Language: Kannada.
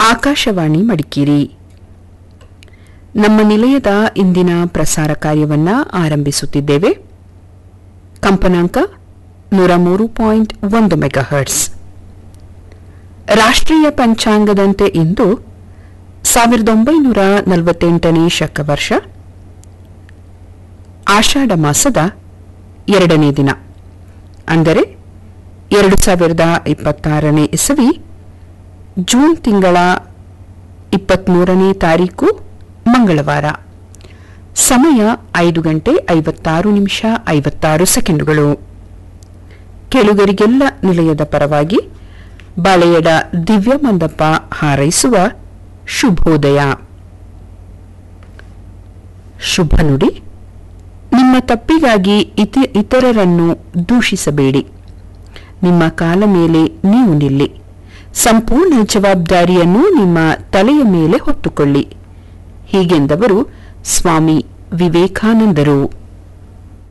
ಆಕಾಶವಾಣಿ ಮಡಿಕೇರಿ ನಮ್ಮ ನಿಲಯದ ಇಂದಿನ ಪ್ರಸಾರ ಕಾರ್ಯವನ್ನ ಆರಂಭಿಸುತ್ತಿದ್ದೇವೆ ಕಂಪನಾಂಕ ನೂರ ಮೂರು ಪಾಯಿಂಟ್ ಒಂದು ಮೆಗಾಹರ್ಟ್ಸ್ ರಾಷ್ಟ್ರೀಯ ಪಂಚಾಂಗದಂತೆ ಇಂದು ಸಾವಿರದ ಒಂಬೈನೂರ ನಲವತ್ತೆಂಟನೇ ಶಕವರ್ಷ ಆಷಾಢ ಮಾಸದ ಎರಡನೇ ದಿನ ಅಂದರೆ ಎರಡು ಸಾವಿರದ ಇಪ್ಪತ್ತಾರನೇ ಇಸವಿ ಜೂನ್ ತಿಂಗಳ ಇಪ್ಪತ್ಮೂರನೇ ತಾರೀಕು ಮಂಗಳವಾರ ಸಮಯ ಐದು ಗಂಟೆ ಐವತ್ತಾರು ನಿಮಿಷ ಐವತ್ತಾರು ಸೆಕೆಂಡುಗಳು ಕೆಳುಗರಿಗೆಲ್ಲ ನಿಲಯದ ಪರವಾಗಿ ಬಾಳೆಯಡ ದಿವ್ಯ ಮಂದಪ್ಪ ಹಾರೈಸುವ ಶುಭೋದಯ ಶುಭ ನುಡಿ ನಿಮ್ಮ ತಪ್ಪಿಗಾಗಿ ಇತಿ- ಇತರರನ್ನು ದೂಷಿಸಬೇಡಿ ನಿಮ್ಮ ಕಾಲ ಮೇಲೆ ನೀವು ನಿಲ್ಲಿ ಸಂಪೂರ್ಣ ಜವಾಬ್ದಾರಿಯನ್ನು ನಿಮ್ಮ ತಲೆಯ ಮೇಲೆ ಹೊತ್ತುಕೊಳ್ಳಿ ಹೀಗೆಂದವರು ಸ್ವಾಮಿ ವಿವೇಕಾನಂದರು